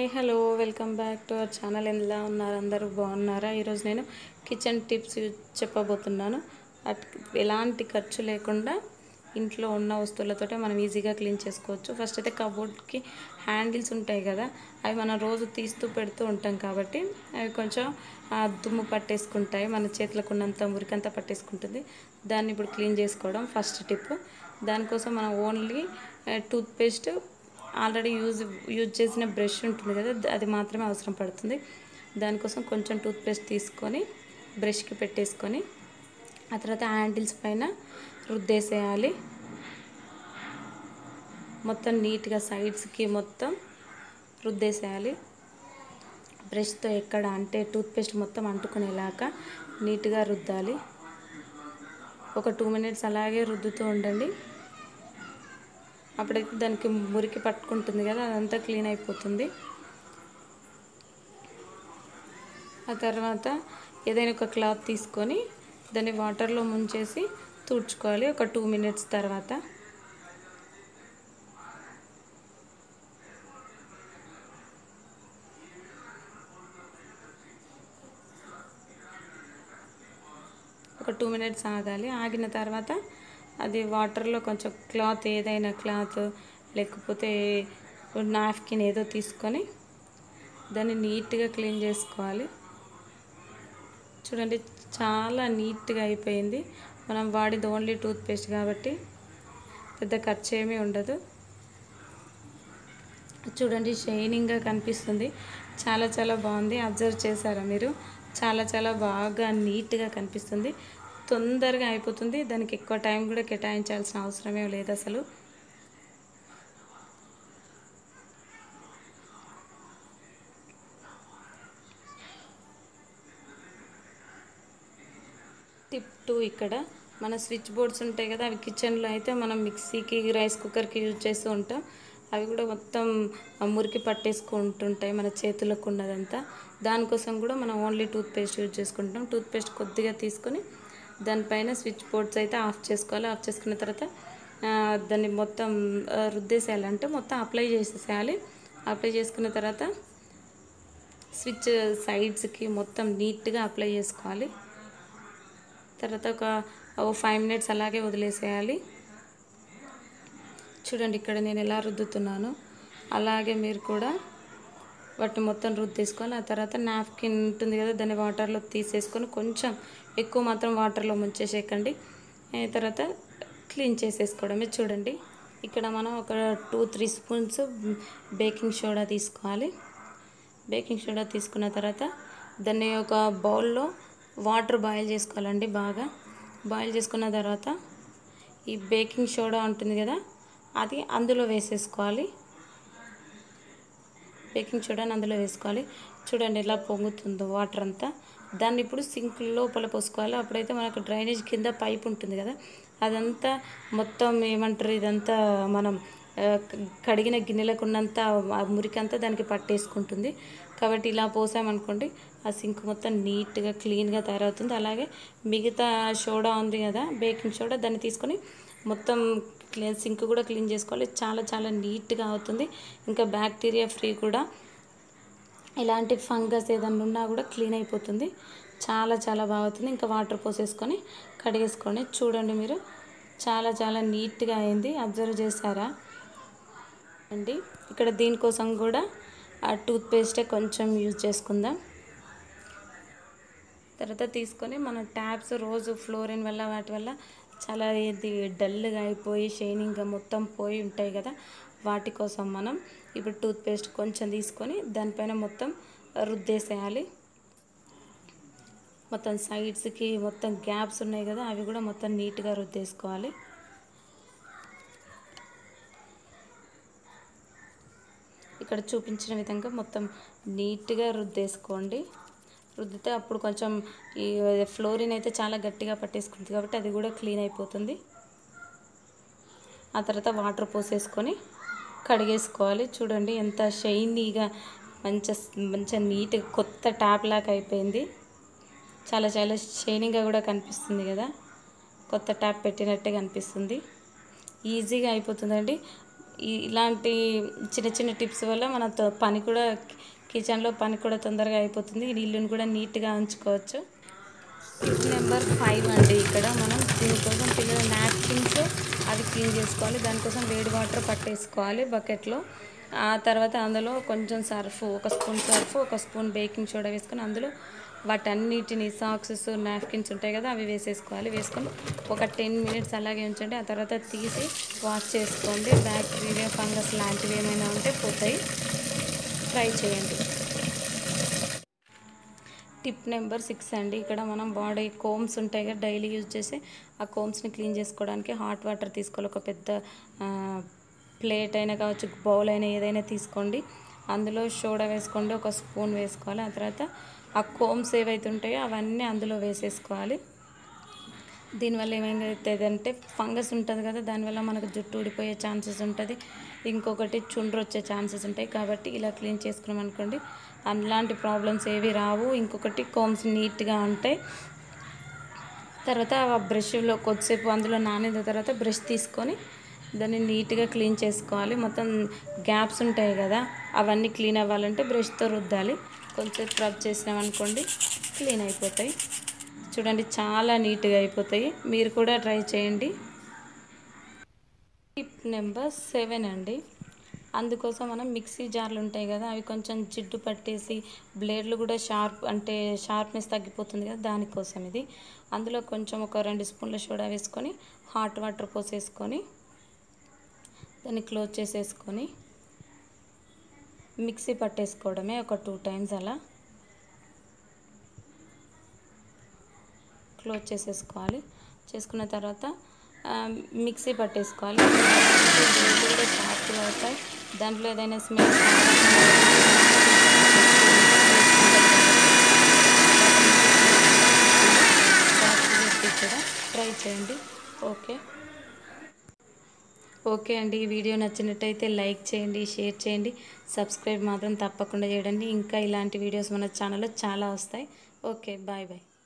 hello welcome back to our channel ఎలా ఉన్నారు అందరూ బాగున్నారా ఈరోజు నేను కిచెన్ టిప్స్ చెప్పబోతున్నాను అట్ ఎలాంటి ఖర్చు లేకుండా ఇంట్లో ఉన్న వస్తువులతోటే మనం ఈజీగా క్లీన్ చేసుకోవచ్చు ఫస్ట్ అయితే కబోర్డ్కి హ్యాండిల్స్ ఉంటాయి కదా అవి మనం రోజు తీస్తూ పెడుతూ ఉంటాం కాబట్టి అవి కొంచెం ఆ, దుమ్ము పట్టేసుకుంటాయి మన చేతులకు ఉన్నంత మురికంతా పట్టేసుకుంటుంది దాన్ని ఇప్పుడు క్లీన్ చేసుకోవడం ఫస్ట్ టిప్ దానికోసం మనం only toothpaste already use use చేసిన బ్రష్ ఉంటుంది కదా ద- అది మాత్రమే అవసరం పడుతుంది దానికోసం కొంచెం టూత్ పేస్ట్ తీసుకొని బ్రష్కి పెట్టేసుకొని ఆ తర్వాత హ్యాండిల్స్ పైన రుద్దేసేయాలి మొత్తం నీట్గా సైడ్స్కి మొత్తం రుద్దేసేయాలి బ్రష్తో ఎక్కడ అంటే టూత్ పేస్ట్ మొత్తం అంటుకునేలాగా నీట్గా రుద్దాలి ఒక టూ మినిట్స్ అలాగే రుద్దుతూ ఉండండి అప్పుడైతే దానికి మురికి పట్టుకుంటుంది కదా అదంతా క్లీన్ అయిపోతుంది ఆ తర్వాత ఏదైనా ఒక క్లాత్ తీసుకొని దాన్ని వాటర్లో ముంచేసి తుడుచుకోవాలి ఒక టూ మినిట్స్ తర్వాత ఒక టూ మినిట్స్ ఆగాలి ఆగిన తర్వాత అది వాటర్లో కొంచెం క్లాత్ ఏదైనా క్లాత్ లేకపోతే నాఫ్కిన్ ఏదో తీసుకొని దాన్ని నీట్గా క్లీన్ చేసుకోవాలి చూడండి చాలా నీట్గా అయిపోయింది మనం వాడేది ఓన్లీ టూత్ పేస్ట్ కాబట్టి పెద్ద ఖర్చు ఏమీ ఉండదు చూడండి షైనింగ్గా కనిపిస్తుంది చాలా చాలా బాగుంది అబ్జర్వ్ చేశారా మీరు చాలా చాలా బాగా నీట్గా కనిపిస్తుంది తొందరగా అయిపోతుంది దానికి ఎక్కువ టైం కూడా కేటాయించాల్సిన అవసరమే లేదు అసలు టిప్ టూ ఇక్కడ మన స్విచ్ బోర్డ్స్ ఉంటాయి కదా అవి కిచెన్లో అయితే మనం మిక్సీకి రైస్ కుక్కర్కి యూజ్ చేస్తూ ఉంటాం అవి కూడా మొత్తం ఆ మురికి పట్టేసుకుంటుంటాయి మన చేతులకు ఉన్నదంతా దానికోసం కూడా మనం ఓన్లీ టూత్ పేస్ట్ యూజ్ చేసుకుంటాం టూత్ పేస్ట్ కొద్దిగా తీసుకొని దానిపైన స్విచ్ బోర్డ్స్ అయితే ఆఫ్ చేసుకోవాలి ఆఫ్ చేసుకున్న తర్వాత ఆ, దాన్ని మొత్తం ఆ, రుద్దేసేయాలంటే మొత్తం అప్లై చేసేసేయాలి అప్లై చేసుకున్న తర్వాత స్విచ్ సైడ్స్కి మొత్తం నీట్గా అప్లై చేసుకోవాలి తర్వాత ఒక ఓ ఫైవ్ మినిట్స్ అలాగే వదిలేసేయాలి చూడండి ఇక్కడ నేను ఎలా రుద్దుతున్నాను అలాగే మీరు కూడా వాటిని మొత్తం రుద్దేసుకోవాలి ఆ తర్వాత నాప్కిన్ ఉంటుంది కదా దాన్ని వాటర్లో తీసేసుకొని కొంచెం ఎక్కువ మాత్రం వాటర్లో ముంచేసేయకండి ఆ తర్వాత క్లీన్ చేసేసుకోవడమే చూడండి ఇక్కడ మనం ఒక two three spoons baking soda తీసుకోవాలి బేకింగ్ సోడా తీసుకున్న తర్వాత దాన్ని ఒక బౌల్లో వాటర్ బాయిల్ చేసుకోవాలండి బాగా బాయిల్ చేసుకున్న తర్వాత ఈ బేకింగ్ సోడా ఉంటుంది కదా అది అందులో వేసేసుకోవాలి బేకింగ్ సోడాని అందులో వేసుకోవాలి చూడండి ఎలా పొంగుతుందో వాటర్ అంతా దాన్ని ఇప్పుడు సింక్ లోపల పోసుకోవాలి అప్పుడైతే మనకు డ్రైనేజ్ కింద పైప్ ఉంటుంది కదా అదంతా మొత్తం ఏమంటారు ఇదంతా మనం ఆ, క- కడిగిన గిన్నెలకు ఉన్నంత ఆ మురికంతా దానికి పట్టేసుకుంటుంది కాబట్టి ఇలా పోసామనుకోండి ఆ సింక్ మొత్తం నీట్గా క్లీన్గా తయారవుతుంది అలాగే మిగతా సోడా ఉంది కదా బేకింగ్ సోడా దాన్ని తీసుకొని మొత్తం క్లీన్ సింక్ కూడా క్లీన్ చేసుకోవాలి చాలా చాలా నీట్గా అవుతుంది ఇంకా బ్యాక్టీరియా ఫ్రీ కూడా ఇలాంటి ఫంగస్ ఏదన్నా ఉన్నా కూడా క్లీన్ అయిపోతుంది చాలా చాలా బాగుంటుంది ఇంకా వాటర్ పోసేసుకొని కడిగేసుకొని చూడండి మీరు చాలా చాలా నీట్గా అయింది అబ్జర్వ్ చేశారా అండి ఇక్కడ దీనికోసం కూడా ఆ టూత్ పేస్టే కొంచెం యూజ్ చేసుకుందాం తర్వాత తీసుకొని మన ట్యాప్స్ రోజు ఫ్లోరిన్ వల్ల వాటి వల్ల చాలా ఇది డల్గా అయిపోయి షైనింగ్గా మొత్తం పోయి ఉంటాయి కదా వాటి కోసం మనం ఇప్పుడు టూత్ పేస్ట్ కొంచెం తీసుకొని దానిపైన మొత్తం రుద్దేసేయాలి మొత్తం సైడ్స్కి మొత్తం గ్యాప్స్ ఉన్నాయి కదా అవి కూడా మొత్తం నీట్గా రుద్దేసుకోవాలి ఇక్కడ చూపించిన విధంగా మొత్తం నీట్గా రుద్దేసుకోండి రుద్దితే అప్పుడు కొంచెం ఈ ఫ్లోరిన్ అయితే చాలా గట్టిగా పట్టేసుకుంటుంది కాబట్టి అది కూడా క్లీన్ అయిపోతుంది ఆ తర్వాత వాటర్ పోసేసుకొని కడిగేసుకోవాలి చూడండి ఎంత షైనీగా మంచి మంచిగా నీట్గా కొత్త ట్యాప్ లాగా అయిపోయింది చాలా చాలా షైనింగ్గా కూడా కనిపిస్తుంది కదా కొత్త ట్యాప్ పెట్టినట్టే కనిపిస్తుంది ఈజీగా అయిపోతుందండి ఈ- ఇలాంటి చిన్న చిన్న టిప్స్ వల్ల మన త- పని కూడా కిచెన్లో పని కూడా తొందరగా అయిపోతుంది ఈ ఇల్లుని కూడా నీట్గా ఉంచుకోవచ్చు టిప్ నెంబర్ ఫైవ్ అండి ఇక్కడ మనం దీనికోసం పిల్లల నాప్కిన్స్ అవి క్లీన్ చేసుకోవాలి దానికోసం వేడి వాటర్ పట్టేసుకోవాలి బకెట్లో ఆ తర్వాత అందులో కొంచెం సర్ఫ్ ఒక స్పూన్ సర్ఫ్ ఒక స్పూన్ బేకింగ్ సోడా వేసుకొని అందులో వాటన్నిటిని సాక్సెస్ నాప్కిన్స్ ఉంటాయి కదా అవి వేసేసుకోవాలి వేసుకొని ఒక టెన్ మినిట్స్ అలాగే ఉంచండి ఆ తర్వాత తీసి వాష్ చేసుకోండి బ్యాక్టీరియా ఫంగస్ లాంటివి ఏమైనా ఉంటే పోతాయి ట్రై చేయండి టిప్ నెంబర్ సిక్స్ అండి ఇక్కడ మనం బాడీ కోమ్స్ ఉంటాయి కదా డైలీ యూజ్ చేసి ఆ కోమ్స్ని క్లీన్ చేసుకోవడానికి హాట్ వాటర్ తీసుకోవాలి ఒక పెద్ద ప్లేట్ అయినా కావచ్చు బౌల్ అయినా ఏదైనా తీసుకోండి అందులో సోడా వేసుకోండి ఒక స్పూన్ వేసుకోవాలి ఆ తర్వాత ఆ కోమ్స్ ఏవైతే ఉంటాయో అవన్నీ అందులో వేసేసుకోవాలి దీనివల్ల ఏమైతుంది అంటే ఫంగస్ ఉంటుంది కదా దానివల్ల మనకు జుట్టు ఊడిపోయే ఛాన్సెస్ ఉంటుంది ఇంకొకటి చుండ్రు వచ్చే ఛాన్సెస్ ఉంటాయి కాబట్టి ఇలా క్లీన్ చేసుకున్నాం అనుకోండి అలాంటి ప్రాబ్లమ్స్ ఏవి రావు ఇంకొకటి కోమ్స్ నీట్గా ఉంటాయి తర్వాత ఆ బ్రష్లో కొద్దిసేపు అందులో నానిన తర్వాత బ్రష్ తీసుకొని దాన్ని నీట్గా క్లీన్ చేసుకోవాలి మొత్తం గ్యాప్స్ ఉంటాయి కదా అవన్నీ క్లీన్ అవ్వాలంటే బ్రష్తో రుద్దాలి కొంచెం రబ్ చేసినామనుకోండి క్లీన్ అయిపోతాయి చూడండి చాలా నీట్గా అయిపోతాయి మీరు కూడా ట్రై చేయండి టిప్ నెంబర్ సెవెన్ అండి అందుకోసం మనం మిక్సీ జార్లు ఉంటాయి కదా అవి కొంచెం జిడ్డు పట్టేసి బ్లేడ్లు కూడా షార్ప్ అంటే షార్ప్నెస్ తగ్గిపోతుంది కదా దానికోసం ఇది అందులో కొంచెం ఒక రెండు స్పూన్ల సోడా వేసుకొని హాట్ వాటర్ పోసేసుకొని దాన్ని క్లోజ్ చేసేసుకొని మిక్సీ పట్టేసుకోవడమే ఒక టూ టైమ్స్ అలా క్లోజ్ చేసేసుకోవాలి చేసుకున్న తర్వాత ఆ, మిక్సీ పట్టేసుకోవాలి బ్లేడ్లు కూడా షార్ప్గా అవుతాయి దాంట్లో ఏదైనా స్మెల్ కూడా ట్రై చేయండి ఓకే ఓకే అండి ఈ వీడియో నచ్చినట్టయితే లైక్ చేయండి షేర్ చేయండి సబ్స్క్రైబ్ మాత్రం తప్పకుండా చేయండి ఇంకా ఇలాంటి వీడియోస్ మన ఛానల్లో చాలా వస్తాయి ఓకే బాయ్ బాయ్